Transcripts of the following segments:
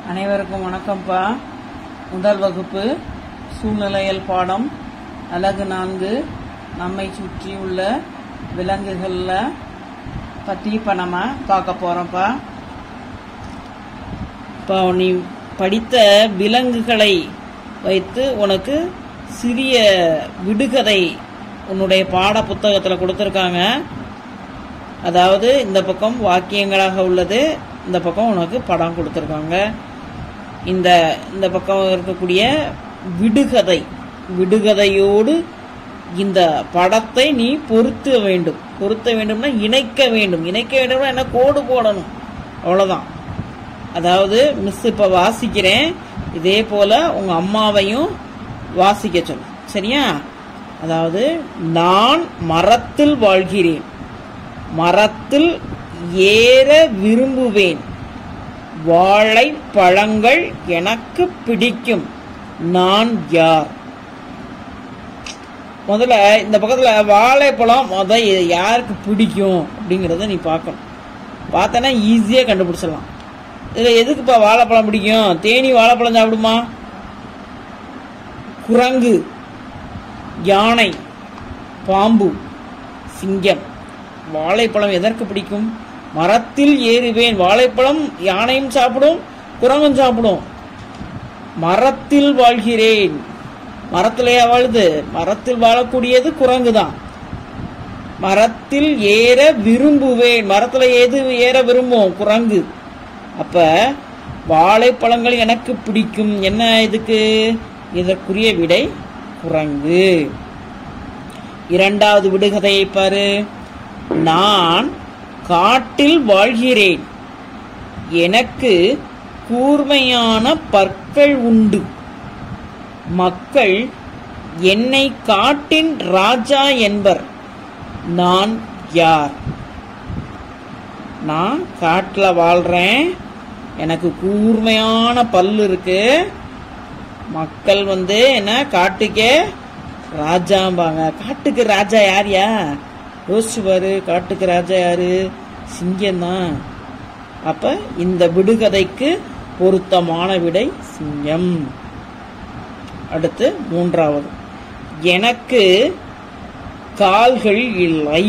அனைவருக்கும் வணக்கம்ப்பா முதல் வகுப்பு சூழ்நிலையல் பாடம் அலகு நான்கு நம்மை சுற்றி உள்ள விலங்குகளில் பற்றி இப்போ நம்ம பார்க்க போகிறோம்ப்பா இப்போ நீ படித்த விலங்குகளை வைத்து உனக்கு சிறிய விடுகதை உன்னுடைய பாட புத்தகத்தில் கொடுத்துருக்காங்க அதாவது இந்த பக்கம் வாக்கியங்களாக உள்ளது இந்த பக்கம் உனக்கு படம் கொடுத்துருக்காங்க இந்த இந்த பக்கம் இருக்கக்கூடிய விடுகதை விடுகதையோடு இந்த படத்தை நீ பொருத்த வேண்டும் பொருத்த வேண்டும்னா இணைக்க வேண்டும் இணைக்க வேண்டும்னா என்ன கோடு போடணும் அவ்வளோதான் அதாவது மிஸ் இப்போ வாசிக்கிறேன் இதே போல உங்க அம்மாவையும் வாசிக்க சொல்லு சரியா அதாவது நான் மரத்தில் வாழ்கிறேன் மரத்தில் ஏற விரும்புவேன் வாழை பழங்கள் எனக்கு பிடிக்கும் நான் யார் முதல்ல இந்த பக்கத்துல வாழைப்பழம் முத இது யாருக்கு பிடிக்கும் அப்படிங்கிறத நீ பார்க்கணும் பார்த்தனா ஈஸியாக கண்டுபிடிச்சிடலாம் இதில் எதுக்குப்பா வாழைப்பழம் பிடிக்கும் தேனி வாழைப்பழம் சாப்பிடுமா குரங்கு யானை பாம்பு சிங்கம் வாழைப்பழம் எதற்கு பிடிக்கும் மரத்தில் ஏறுவேன் வாழைப்பழம் யானையும் சாப்பிடும் குரங்கும் சாப்பிடும் மரத்தில் வாழ்கிறேன் மரத்திலேயே வாழுது மரத்தில் வாழக்கூடியது குரங்கு தான் மரத்தில் ஏற விரும்புவேன் மரத்துல எது ஏற விரும்பும் குரங்கு அப்ப வாழைப்பழங்கள் எனக்கு பிடிக்கும் என்ன இதுக்கு இதற்குரிய விடை குரங்கு இரண்டாவது விடுகதையை பாரு நான் காட்டில் வாழ்கிறேன் எனக்கு கூர்மையான பற்கள் உண்டு மக்கள் என்னை காட்டின் ராஜா என்பர் நான் யார் நான் காட்டில் வாழ்றேன் எனக்கு கூர்மையான பல்லு இருக்கு மக்கள் வந்து என்ன காட்டுக்கே ராஜாம்பாங்க காட்டுக்கு ராஜா யார்யா யோசிச்சு பாரு காட்டுக்கு ராஜா யாரு சிங்கம் தான் அப்ப இந்த விடுகதைக்கு பொருத்தமான விடை சிங்கம் அடுத்து மூன்றாவது எனக்கு கால்கள் இல்லை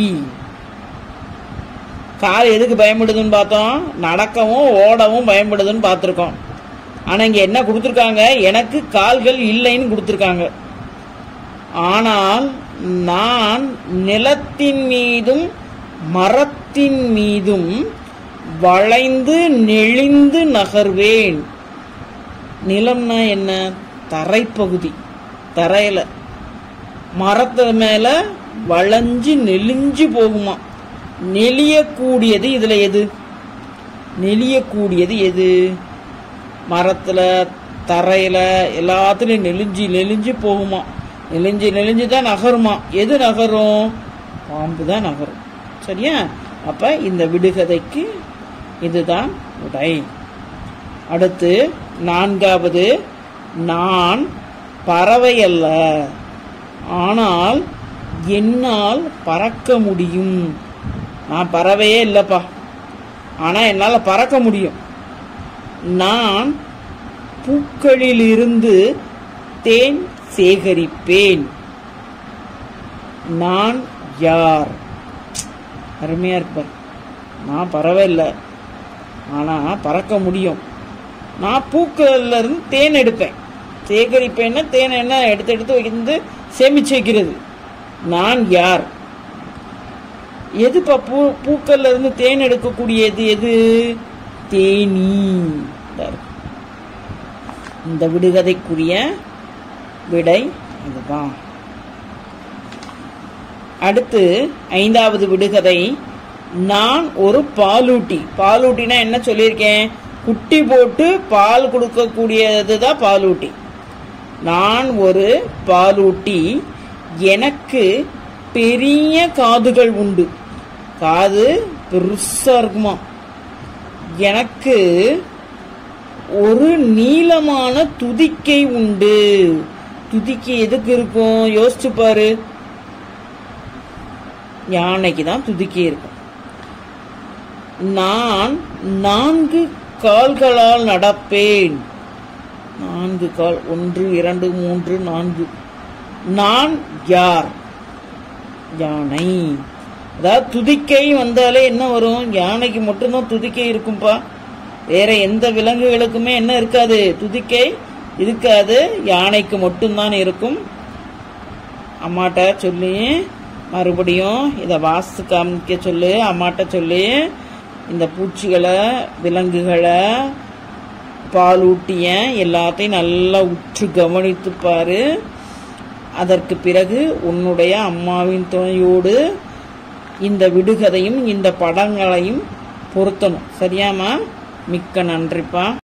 கால் எதுக்கு பயன்படுதுன்னு பார்த்தோம் நடக்கவும் ஓடவும் பயன்படுதுன்னு பார்த்துருக்கோம் ஆனா இங்க என்ன கொடுத்துருக்காங்க எனக்கு கால்கள் இல்லைன்னு கொடுத்துருக்காங்க ஆனால் நான் நிலத்தின் மீதும் மரத்தின் மீதும் வளைந்து நெளிந்து நகர்வேன் நிலம்னா என்ன தரைப்பகுதி தரையில மரத்து மேல வளைஞ்சு நெளிஞ்சு போகுமா நெளியக்கூடியது இதுல எது நெளியக்கூடியது எது மரத்துல தரையில எல்லாத்துலயும் நெளிஞ்சு நெளிஞ்சு போகுமா நெளிஞ்சு நெளிஞ்சு தான் நகருமா எது நகரும் பாம்பு தான் நகரும் சரியா அப்ப இந்த விடுகதைக்கு இதுதான் உடை அடுத்து நான்காவது நான் பறவை அல்ல ஆனால் என்னால் பறக்க முடியும் நான் பறவையே இல்லைப்பா ஆனால் என்னால் பறக்க முடியும் நான் பூக்களிலிருந்து தேன் சேகரிப்பேன் நான் யார் அருமையா இருப்பார் நான் பறவை இல்லை ஆனால் பறக்க முடியும் நான் பூக்கள்ல இருந்து தேன் எடுப்பேன் சேகரிப்பேன்னா தேன் என்ன எடுத்து எடுத்து வந்து சேமிச்சு வைக்கிறது நான் யார் எதுப்பா பூ பூக்கள்ல இருந்து தேன் எடுக்கக்கூடியது எது தேனீ இதா இருக்கு. இந்த விடுகதைக்குரிய விடை இதுதான் அடுத்து ஐந்தாவது விடுகதை நான் ஒரு பாலூட்டி பாலூட்டினா என்ன சொல்லியிருக்கேன் குட்டி போட்டு பால் கொடுக்கக்கூடியது தான் பாலூட்டி நான் ஒரு பாலூட்டி எனக்கு பெரிய காதுகள் உண்டு காது பெருசா இருக்குமா எனக்கு ஒரு நீளமான துதிக்கை உண்டு துதிக்கை எதுக்கு இருக்கும் யோசிச்சு பாரு யானைக்கு தான் துதிக்கை இருக்கும் நான் நான்கு கால்களால் நடப்பேன் நான்கு கால் ஒன்று இரண்டு மூன்று நான்கு நான் யார் யானை அதாவது துதிக்கை வந்தாலே என்ன வரும் யானைக்கு மட்டும்தான் துதிக்கை இருக்கும்பா வேற எந்த விலங்குகளுக்குமே என்ன இருக்காது துதிக்கை இருக்காது யானைக்கு மட்டும்தான் இருக்கும் அம்மாட்ட சொல்லி மறுபடியும் இதை வாஸ்து காமிக்க சொல்லு அம்மாட்ட சொல்லி இந்த பூச்சிகளை விலங்குகளை பாலூட்டிய எல்லாத்தையும் நல்லா உற்று கவனித்து பாரு அதற்கு பிறகு உன்னுடைய அம்மாவின் துணையோடு இந்த விடுகதையும் இந்த படங்களையும் பொருத்தணும் சரியாம்மா மிக்க நன்றிப்பா